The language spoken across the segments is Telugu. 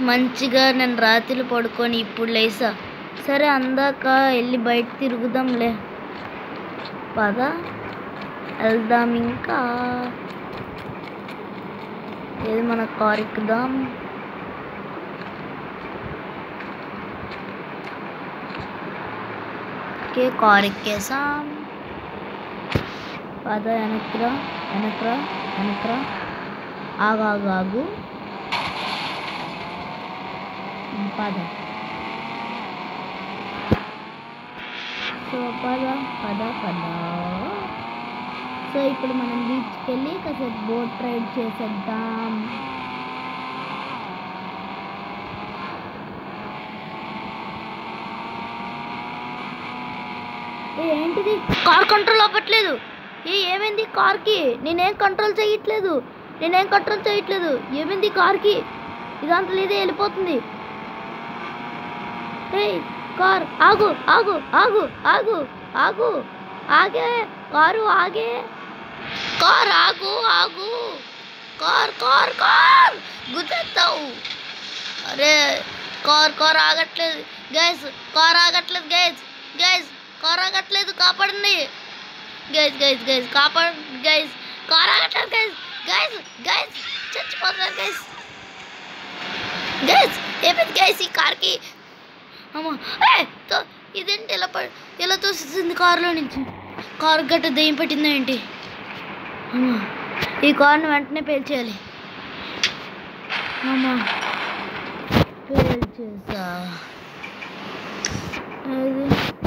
మంచిగా నేను రాత్రి పడుకొని ఇప్పుడు లేసా సరే అందాక వెళ్ళి బయట తిరుగుదాంలే పద వెళ్దాం ఇంకా ఏది మన కారు ఎక్కుదాం ఓకే కారు ఎక్కేసాం పద వెనక్రా వెనక్రా వెనక్రా ఆగు ఆగు ఆగు ఉమ్, పద సో పద పద పద సో ఇప్పుడు మనం బీచ్కి వెళ్ళి కాసేపు బోట్ రైడ్ చేసేద్దాం ఏ, ఏంటిది కార్ కంట్రోల్ అవ్వట్లేదు ఏ ఏమైంది కార్కి నేనేం కంట్రోల్ చేయట్లేదు నేనేం కంట్రోల్ చేయట్లేదు ఏమైంది కార్కి ఇదంతా లేదే వెళ్ళిపోతుంది ఏ కార్ ఆగు ఆగు ఆగు ఆగు ఆగు ఆగే కారు ఆగే కార్ ఆగు ఆగు కార్ కార్ కార్ గుద్దేస్తావు అరే కార్ కార్ ఆగట్లేదు గైస్ కార్ ఆగట్లేదు గైస్ గైస్ కార్ ఆగట్లేదు కాపాడండి గైస్ గైస్ గైస్ కాపాడు గైస్ కార్ ఆగట్లేదు గైస్ గైస్ గైస్ చచ్చిపోతున్నారు గైస్ గైస్ ఏమైంది గైస్ ఈ కార్కి అమ్మా ఏ, తో- ఇదేంటి ఇలా ప ఇలా తోసేసింది కారులో నుంచి కారు గట్ట దెయ్యం పెట్టిందా ఏంటి అమ్మా ఈ కారుని వెంటనే పేల్చేయాలి అమ్మా పేల్చేసా ఏది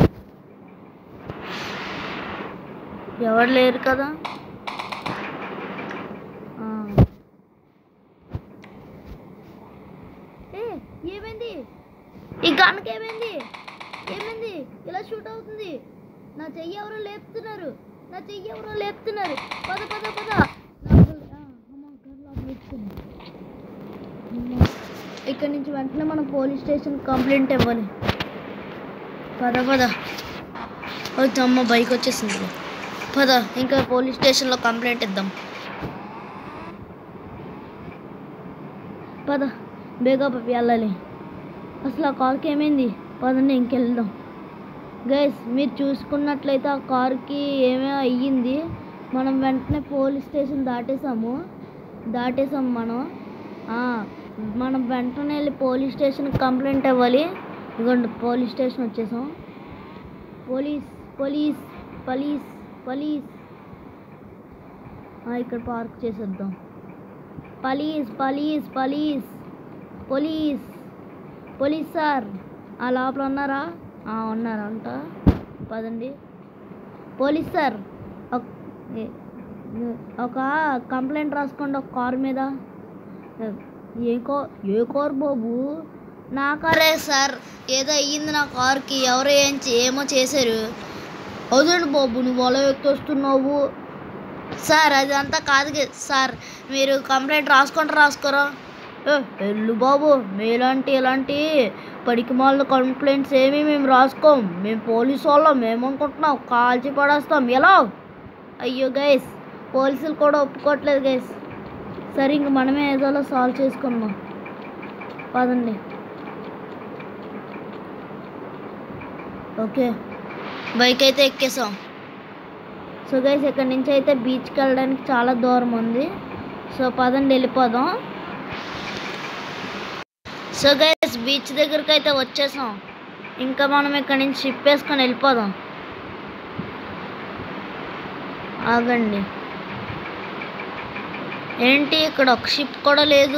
ఎవరు లేరు కదా ఆ. ఏ ఏమైంది ఈ గన్కి ఏమైంది ఏమైంది ఇలా షూట్ అవుతుంది నా చెయ్యి ఎవరో లేపుతున్నారు నా చెయ్యి ఎవరో లేపుతున్నారు పద పద పద లోపల- ఆ, అమ్మ, గన్ లోపల ఎత్తుకుంది. అమ్మ. ఇక్కడి నుంచి వెంటనే మనం పోలీస్ స్టేషన్ కంప్లైంట్ ఇవ్వాలి పద పద వచ్చి అమ్మ బైక్ వచ్చేసింది పద ఇంకా పోలీస్ స్టేషన్లో కంప్లైంట్ ఇద్దాం పద బేగా పప్పి వెళ్ళాలి అసలు ఆ కార్కి ఏమైంది పదండి ఇంకెళ్దాం గైస్ మీరు చూసుకున్నట్లయితే ఆ కార్కి ఏమేమో అయ్యింది మనం వెంటనే పోలీస్ స్టేషన్ దాటేసాము దాటేసాం మనం ఆ, మనం వెంటనే వెళ్ళి పోలీస్ స్టేషన్కి కంప్లైంట్ ఇవ్వాలి ఇదిగోండి పోలీస్ స్టేషన్ వచ్చేసాం పోలీస్ పోలీస్ పోలీస్ పోలీస్ ఆ, ఇక్కడ పార్క్ చేసేద్దాం police police police police police sir ఆ లోపల ఉన్నారా ఆ, ఉన్నారంట పదండి పోలీస్ సార్ ఒక- ఏ- ఒక కంప్లైంట్ రాసుకోండి ఒక కార్ మీద ఏ కో ఏ కార్ బాబు నా కారే సార్ ఏదో అయ్యింది నా కార్కి ఎవరో ఏం చే- ఏమో చేశారు అదండి బాబు నువ్వు అలా ఎక్కొస్తున్నావు సార్ అది అంతా కాదు కదా సార్ మీరు కంప్లైంట్ రాసుకుంటారా రాసుకోరా ఏ, ఎల్లు బాబు మీలాంటి ఇలాంటి పడికి మాల కంప్లైంట్స్ ఏమీ మేము రాసుకోం మేము పోలీసు వాళ్ళం మేమనుకుంటున్నాం కాల్చి పడేస్తాం ఎలా అయ్యో గైస్ పోలీసులు కూడా ఒప్పుకోవట్లేదు గైస్ సరే ఇంక మనమే ఏదోలా సాల్వ్ చేసుకుందాం పదండి ఓకే బైక్ అయితే ఎక్కేసాం సో గైస్ ఇక్కడ నుంచి అయితే బీచ్కి వెళ్ళడానికి చాలా దూరం ఉంది సో పదండి వెళ్ళిపోదాం సో గైస్ బీచ్ దగ్గరికి అయితే వచ్చేసాం ఇంకా మనం ఇక్కడ నుంచి షిప్ వేసుకొని వెళ్ళిపోదాం ఆగండి ఏంటి ఇక్కడ ఒక షిప్ కూడా లేదు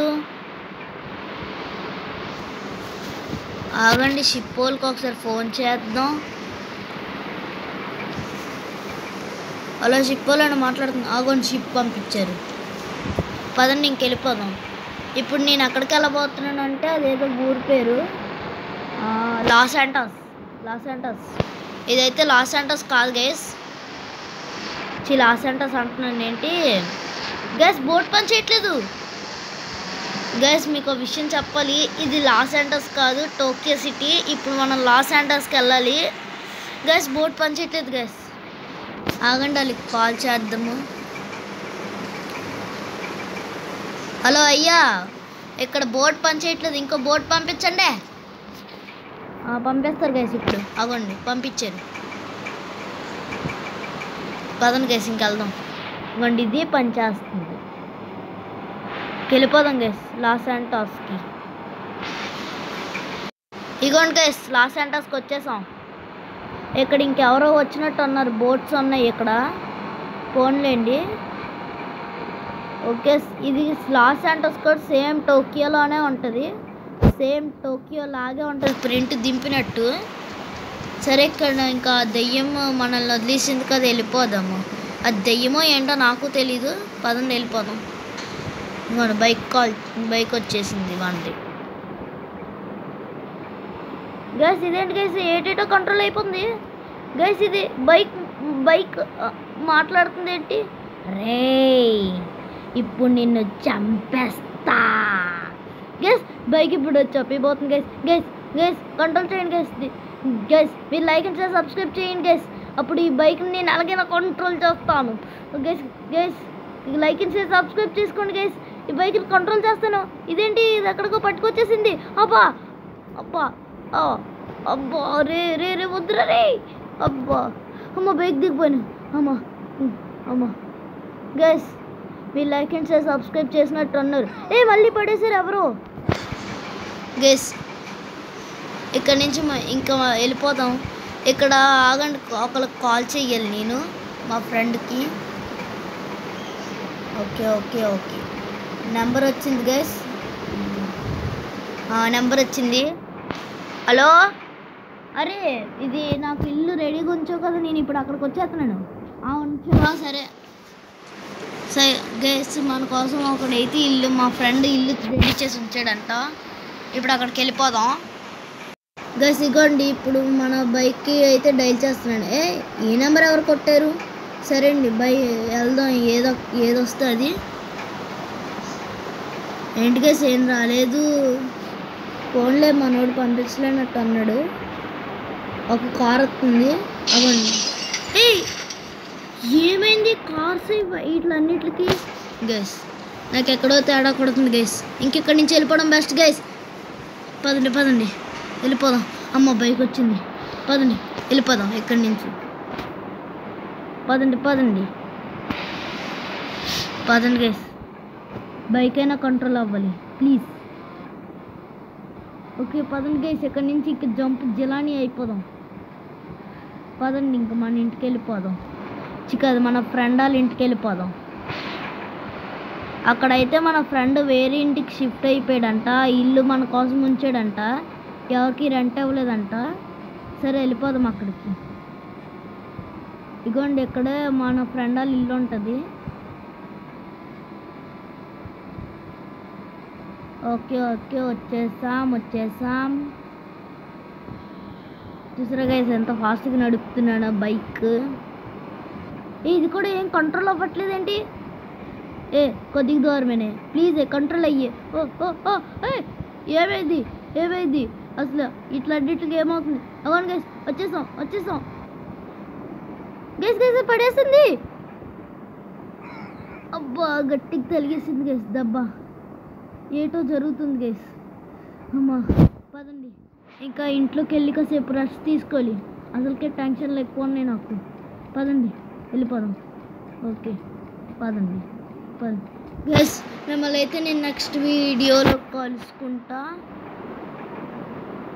ఆగండి షిప్ వాళ్ళకి ఒకసారి ఫోన్ చేద్దాం అలా షిప్ వాళ్ళని మాట్లాడుతుంది ఆగండి షిప్ పంపించారు పదండి ఇంకెళ్ళిపోదాం ఇప్పుడు నేను ఎక్కడికి వెళ్ళబోతున్నాను అంటే అదేదో ఊరి పేరు ఆ, లాస్ యాంటస్ లాస్ యాంటస్ ఇదైతే లాస్ యాంటస్ కాదు గైస్ చి లాస్ యాంటస్ అంటున్నాను ఏంటి గైస్ బోట్ పని చేయట్లేదు గైస్ మీకు ఒక విషయం చెప్పాలి ఇది లాస్ యాంటస్ కాదు టోక్యో సిటీ ఇప్పుడు మనం లాస్ యాంటస్కి వెళ్ళాలి గైస్ బోట్ పని చేయట్లేదు గైస్ ఆగండి వాళ్ళకి కాల్ చేద్దాము హలో అయ్యా ఇక్కడ బోట్ పని చేయట్లేదు ఇంకో బోట్ పంపించండి ఆ, పంపిస్తారు గైస్ ఇప్పుడు అగోండి పంపించారు పదండి గైస్ ఇంకెళ్దాం ఇవ్వండి ఇది పని చేస్తుంది వెళ్ళిపోదాం గైస్ లాస్ శాంటాస్కి ఇగోండి గైస్ లాస్ శాంటాస్కి వచ్చేసాం ఇక్కడ ఇంకెవరో వచ్చినట్టు ఉన్నారు బోట్స్ ఉన్నాయి ఇక్కడ ఫోన్లేండి ఓకే ఇది లాస్ శాంటాస్ కూడా సేమ్ టోకియోలోనే ఉంటుంది సేమ్ టోకియో లాగే ఉంటుంది ప్రింట్ దింపినట్టు సరే ఇక్కడ ఇంకా దెయ్యం మనల్ని వదిలేసింది కదా వెళ్ళిపోదాము అది దెయ్యమో ఏంటో నాకు తెలీదు పదండి వెళ్ళిపోదాం మన బైక్ కాల్ బైక్ వచ్చేసింది వంటి గైస్ ఇదేంటి గైస్ ఏటేటో కంట్రోల్ అయిపోతుంది గైస్ ఇది బైక్ బైక్ ఆ, మాట్లాడుతుంది ఏంటి రే ఇప్పుడు నిన్ను చంపేస్తా గైస్ బైక్ ఇప్పుడు చప్పిపోతుంది గైస్ గైస్ గైస్ కంట్రోల్ చేయండి గైస్ గైస్ మీరు లైక్ అండ్ షేర్ సబ్స్క్రైబ్ చేయండి గైస్ అప్పుడు ఈ బైక్ని నేను అలాగే కంట్రోల్ చేస్తాను guys guys like and share subscribe చేసుకోండి గైస్ ఈ బైక్ కంట్రోల్ చేస్తాను ఇదేంటి ఇది ఎక్కడికో పట్టుకొచ్చేసింది అబ్బా అబ్బా ఆ, అబ్బా రే రే రే వద్దురా రే అబ్బా అమ్మ బైక్ దిగిపోయాను అమ్మ ఉమ్, అమ్మ గైస్ మీరు లైక్ అండ్ షేర్ సబ్స్క్రైబ్ చేసినట్టు అన్నారు ఏ మళ్ళీ పడేసారు ఎవరు గైస్ ఇక్కడ నుంచి మ- ఇంకా వెళ్ళిపోదాం ఇక్కడ ఆగండి ఒకరికి కాల్ చెయ్యాలి నేను మా ఫ్రెండ్కి ఓకే ఓకే ఓకే నెంబర్ వచ్చింది గైస్ నెంబర్ వచ్చింది హలో అరే ఇది నాకు ఇల్లు రెడీగా ఉంచావు కదా నేను ఇప్పుడు అక్కడికి వచ్చేస్తున్నాను ఆ, ఉంచు. ఆ, సరే సరే గైస్ మన కోసం ఒకడైతే ఇల్లు మా ఫ్రెండ్ ఇల్లు రెడీ చేసి ఉంచాడంట ఇప్పుడు అక్కడికి వెళ్ళిపోదాం గైస్ ఇగోండి ఇప్పుడు మన బైక్కి అయితే డైల్ చేస్తున్నాను ఏ ఈ నెంబర్ ఎవరు కొట్టారు సరే అండి బై వెళ్దాం ఏదో ఏదొస్తే అది ఏంటి గైస్ ఏం రాలేదు ఫోన్లే మనోడు పంపించలేనట్టు అన్నాడు ఒక కార్ వస్తుంది అవ్వండి ఏయ్ ఏమైంది కార్స్ వీటిలన్నిటికి గైస్ నాకు ఎక్కడో తేడా కొడుతుంది గైస్ ఇంకెక్కడి నుంచి వెళ్ళిపోవడం బెస్ట్ గైస్ పదండి పదండి వెళ్ళిపోదాం అమ్మ బైక్ వచ్చింది పదండి వెళ్ళిపోదాం ఇక్కడి నుంచి పదండి పదండి పదండి గైస్ బైక్ అయినా కంట్రోల్ అవ్వాలి ప్లీజ్ ఓకే పదండి గైస్ ఇక్కడి నుంచి ఇంక జంప్ జిలానీ అయిపోదాం పదండి ఇంక మన ఇంటికి వెళ్ళిపోదాం చిక్కది మన ఫ్రెండ్ వాళ్ళ ఇంటికి వెళ్ళిపోదాం అక్కడైతే మన ఫ్రెండ్ వేరే ఇంటికి షిఫ్ట్ అయిపోయాడంట ఆ ఇల్లు మన కోసం ఉంచాడంట ఎవరికి రెంట్ ఇవ్వలేదంట సరే వెళ్ళిపోదాం అక్కడికి ఇగోండి ఇక్కడే మన ఫ్రెండ్ వాళ్ళ ఇల్లు ఉంటుంది ఓకే ఓకే వచ్చేసాం వచ్చేసాం చూసారా గైస్ ఎంత ఫాస్ట్గా నడుపుతున్నాడు బైక్ ఇది కూడా ఏం కంట్రోల్ అవ్వట్లేదేంటి ఏ కొద్దిగా దూరమేనే ప్లీజ్ కంట్రోల్ అయ్యి ఓ ఓ ఓ ఏ ఏమైంది ఏమైంది అసలు ఇట్లాంటికి ఏమవుతుంది అవును గైస్ వచ్చేసాం వచ్చేసాం గైస్ గైస్ పడేసింది అబ్బా గట్టికి తలిగేసింది గైస్ దబ్బా ఏటో జరుగుతుంది గైస్ అమ్మా పదండి ఇంకా ఇంట్లోకి వెళ్ళి కాసేపు రెస్ట్ తీసుకోవాలి అసలుకే టెన్షన్లు ఎక్కువ ఉన్నాయి నాకు పదండి వెళ్ళిపోదాం ఓకే పదండి పదండి గైస్ మిమ్మల్ని అయితే నేను నెక్స్ట్ వీడియోలో కలుసుకుంటా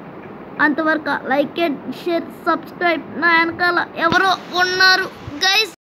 అంతవరకు లైక్ అండ్ షేర్ సబ్స్క్రైబ్ నా వెనకాల ఎవరో ఉన్నారు గైస్